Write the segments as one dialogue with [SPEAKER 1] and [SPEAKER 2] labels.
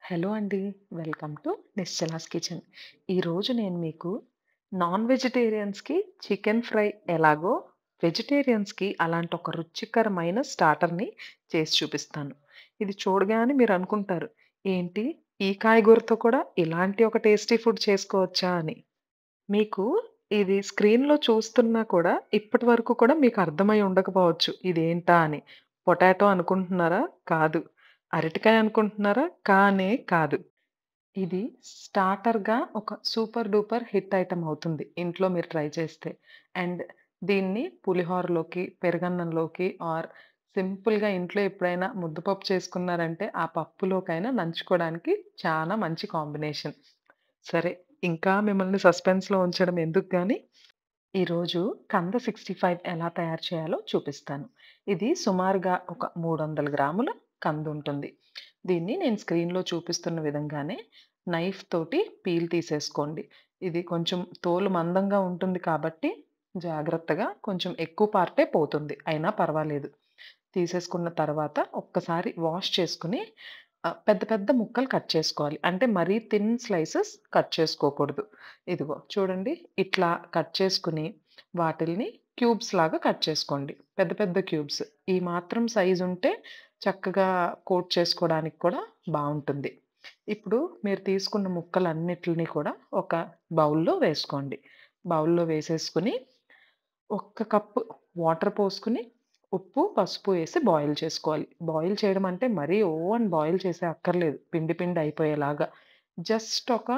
[SPEAKER 1] Hello అండి. Welcome to Nischala's kitchen. ఈరోజు నేను మీకు నాన్ వెజిటేరియన్స్‌కి చికెన్ ఫ్రై ఎలాగో, వెజిటేరియన్స్‌కి అలాంటి ఒక రుచికరమైన స్టార్టర్‌ని చేసి చూపిస్తాను. ఇది చూడగానే మీరనుకుంటారు, ఏంటి ఈ కాయగూరతో కూడా ఇలాంటి ఒక టేస్టీ ఫుడ్ చేసుకోవచ్చా అని. మీకు ఇది స్క్రీన్‌లో చూస్తున్నా కూడా ఇప్పటి వరకు కూడా మీకు అర్థమై ఉండకపోవచ్చు ఇదేంటా అని. పొటాటో అనుకుంటున్నారా? కాదు. అరటికాయ అనుకుంటున్నారా? కానే కాదు. ఇది స్టార్టర్‌గా ఒక సూపర్ డూపర్ హిట్ ఐటెమ్ అవుతుంది. ఇంట్లో మీరు ట్రై చేస్తే. అండ్ దీన్ని పులిహోరలోకి, పెరుగన్నంలోకి ఆర్ సింపుల్‌గా ఇంట్లో ఎప్పుడైనా ముద్దపప్పు చేసుకున్నారంటే, ఆ పప్పులోకైనా నంచుకోవడానికి చాలా మంచి కాంబినేషన్. సరే, ఇంకా మిమ్మల్ని సస్పెన్స్‌లో ఉంచడం ఎందుకు గాని, ఈరోజు కంద 65 ఎలా తయారు చేయాలో చూపిస్తాను. ఇది సుమారుగా ఒక 300 గ్రాముల కందుంటుంది. దీన్ని నేను స్క్రీన్‌లో చూపిస్తున్న విధంగానే నైఫ్ తోటి పీల్ తీసేసుకోండి. ఇది కొంచెం తోలు మందంగా ఉంటుంది కాబట్టి, జాగ్రత్తగా కొంచెం ఎక్కువ పార్టే పోతుంది. అయినా పర్వాలేదు. తీసేసుకున్న తర్వాత ఒక్కసారి వాష్ చేసుకొని ఆహ్, పెద్ద పెద్ద ముక్కలు కట్ చేసుకోవాలి. అంటే మరీ థిన్ స్లైసెస్ కట్ చేసుకోకూడదు. ఇదిగో చూడండి ఇట్లా కట్ చేసుకొని, వాటిల్ని క్యూబ్స్ లాగా కట్ చేసుకోండి. పెద్ద పెద్ద క్యూబ్స్. ఈ మాత్రం సైజ్ ఉంటే చక్కగా కోట్ చేసుకోవడానికి కూడా బావుంటుంది. ఇప్పుడు మీరు తీసుకున్న ముక్కలన్నిటిని కూడా ఒక బౌల్‌లో వేసుకోండి. బౌల్‌లో వేసేసుకొని, ఒక్క కప్పు వాటర్ పోసుకొని, ఉప్పు, పసుపు ఏసి బాయిల్ చేసుకోవాలి. బాయిల్ చేయడం అంటే మరీ ఓ అని బాయిల్ చేసే అక్కర్లేదు. పిండి పిండి అయిపోయేలాగా. జస్ట్ ఒక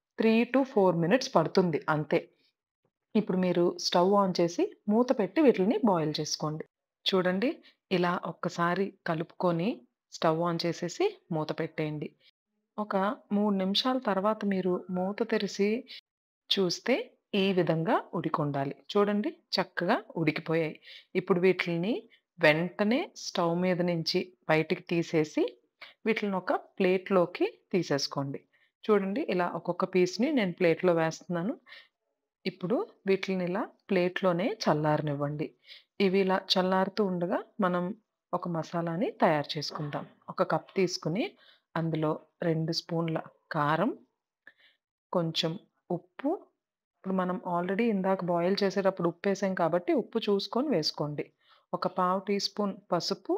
[SPEAKER 1] 3-4 మినిట్స్ పడుతుంది అంతే. ఇప్పుడు మీరు స్టవ్ ఆన్ చేసి మూత పెట్టి వీటిల్ని బాయిల్ చేసుకోండి. చూడండి ఇలా ఒక్కసారి కలుపుకొని స్టవ్ ఆన్ చేసేసి మూత పెట్టేయండి. ఒక 3 నిమిషాల తర్వాత మీరు మూత తెరిసి చూస్తే ఈ విధంగా ఉడికుండాలి. చూడండి చక్కగా ఉడికిపోయాయి. ఇప్పుడు వీటిల్ని వెంటనే స్టవ్ మీద నుంచి బయటికి తీసేసి, వీటిల్ని ఒక ప్లేట్‌లోకి తీసేసుకోండి. చూడండి ఇలా ఒక్కొక్క పీస్‌ని నేను ప్లేట్‌లో వేస్తున్నాను. ఇప్పుడు వీటిల్ని ఇలా ప్లేట్‌లోనే చల్లారనివ్వండి. ఇవి ఇలా చల్లారుతూ ఉండగా మనం ఒక మసాలాని తయారు చేసుకుందాం. ఒక కప్ తీసుకొని అందులో 2 స్పూన్ల కారం, కొంచెం ఉప్పు, ఇప్పుడు మనం ఆల్రెడీ ఇందాక బాయిల్ చేసేటప్పుడు ఉప్పేసాం కాబట్టి ఉప్పు చూసుకొని వేసుకోండి. ఒక పావు టీ స్పూన్ పసుపు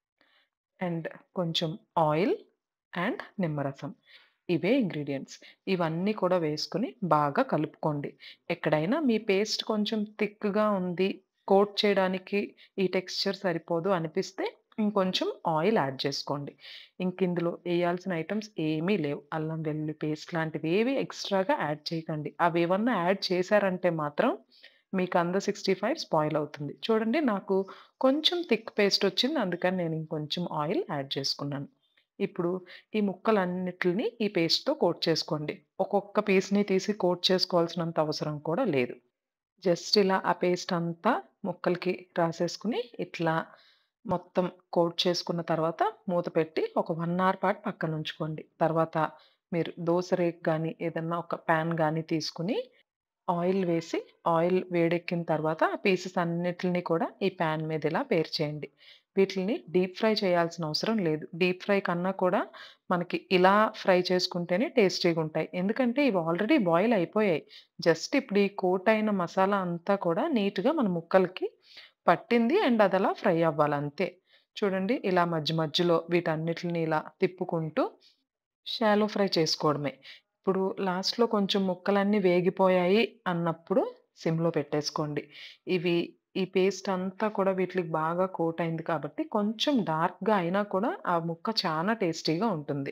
[SPEAKER 1] అండ్ కొంచెం ఆయిల్ అండ్ నిమ్మరసం. ఇవే ఇంగ్రీడియెంట్స్. ఇవన్నీ కూడా వేసుకొని బాగా కలుపుకోండి. ఎక్కడైనా మీ పేస్ట్ కొంచెం థిక్‌గా ఉంది, కోట్ చేయడానికి ఈ టెక్స్చర్ సరిపోదు అనిపిస్తే ఇంకొంచెం ఆయిల్ యాడ్ చేసుకోండి. ఇంకిందులో ఎయ్యాల్సిన ఐటెమ్స్ ఏమీ లేవు. అల్లం వెల్లుల్లి పేస్ట్ లాంటివేవి ఎక్స్‌ట్రాగా యాడ్ చేయకండి. అవేవన్నా యాడ్ చేశారంటే మాత్రం మీ కంద 65 స్పాయిల్ అవుతుంది. చూడండి నాకు కొంచెం థిక్ పేస్ట్ వచ్చింది. అందుకని నేను ఇంకొంచెం ఆయిల్ యాడ్ చేసుకున్నాను. ఇప్పుడు ఈ ముక్కలన్నిటిని ఈ పేస్ట్‌తో కోట్ చేసుకోండి. ఒక్కొక్క పీస్‌ని తీసి కోట్ చేసుకోవాల్సినంత అవసరం కూడా లేదు. జస్ట్ ఇలా ఆ పేస్ట్ అంతా ముక్కలకి రాసేసుకొని, ఇట్లా మొత్తం కోట్ చేసుకున్న తర్వాత మూత పెట్టి ఒక 1 అవర్ పాటు పక్కనుంచుకోండి. తర్వాత మీరు దోస రేకు గాని, ఏదన్నా ఒక పాన్ గాని తీసుకొని, ఆయిల్ వేసి, ఆయిల్ వేడెక్కిన తర్వాత ఆ పీసెస్ అన్నిటిని కూడా ఈ పాన్ మీద ఇలా పేర్చేయండి. వీటిల్ని డీప్ ఫ్రై చేయాల్సిన అవసరం లేదు. డీప్ ఫ్రై కన్నా కూడా మనకి ఇలా ఫ్రై చేసుకుంటేనే టేస్టీగుంటాయి. ఎందుకంటే ఇవి ఆల్రెడీ బాయిల్ అయిపోయాయి. జస్ట్ ఇప్పుడు ఈ కోట్ అయిన మసాలా అంతా కూడా నీట్‌గా మన ముక్కలకి పట్టింది అండ్ అదలా ఫ్రై అవ్వాలంతే. చూడండి ఇలా మధ్య మధ్యలో వీటన్నిటిని ఇలా తిప్పుకుంటూ షాలో ఫ్రై చేసుకోవడమే. ఇప్పుడు లాస్ట్‌లో కొంచెం ముక్కలన్నీ వేగిపోయాయి అన్నప్పుడు సిమ్‌లో పెట్టేసుకోండి. ఇవి ఈ పేస్ట్ అంతా కూడా వీటిలికి బాగా కోట్ అయింది కాబట్టి కొంచెం డార్క్‌గా అయినా కూడా ఆ ముక్క చానా టేస్టీగా ఉంటుంది.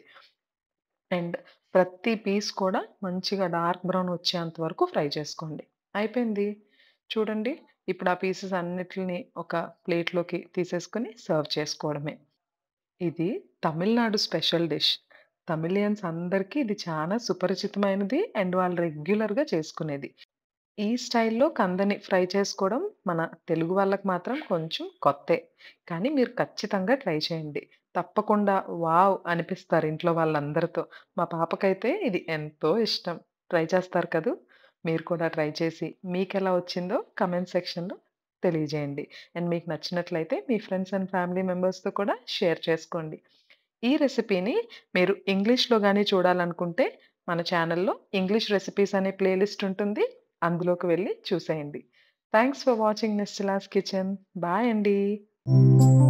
[SPEAKER 1] అండ్ ప్రతి పీస్ కూడా మంచిగా డార్క్ బ్రౌన్ వచ్చేంత వరకు ఫ్రై చేసుకోండి. అయిపోయింది. చూడండి ఇప్పుడు ఆ పీసెస్ అన్నిటిని ఒక ప్లేట్‌లోకి తీసేసుకొని సర్వ్ చేసుకోవడమే. ఇది తమిళనాడు స్పెషల్ డిష్. తమిళియన్స్ అందరికీ ఇది చాలా సుపరిచితమైనది అండ్ వాళ్ళు రెగ్యులర్‌గా చేసుకునేది. ఈ స్టైల్‌లో కందని ఫ్రై చేసుకోవడం మన తెలుగు వాళ్ళకి మాత్రం కొంచెం కొత్తే. కానీ మీరు ఖచ్చితంగా ట్రై చేయండి. తప్పకుండా వావ్! అనిపిస్తారు ఇంట్లో వాళ్ళందరితో. మా పాపకైతే ఇది ఎంతో ఇష్టం. ట్రై చేస్తారు కదూ! మీరు కూడా ట్రై చేసి మీకెలా వచ్చిందో కామెంట్ సెక్షన్‌లో తెలియజేయండి. అండ్ మీకు నచ్చినట్లయితే మీ ఫ్రెండ్స్ అండ్ ఫ్యామిలీ మెంబర్స్‌తో కూడా షేర్ చేసుకోండి. ఈ రెసిపీని మీరు ఇంగ్లీష్‌లో గాని చూడాలనుకుంటే మన ఛానెల్‌లో ఇంగ్లీష్ రెసిపీస్ అనే ప్లేలిస్ట్ ఉంటుంది. అందులోకి వెళ్లి చూసేయండి. Thanks for watching Nischala's kitchen. Bye అండి.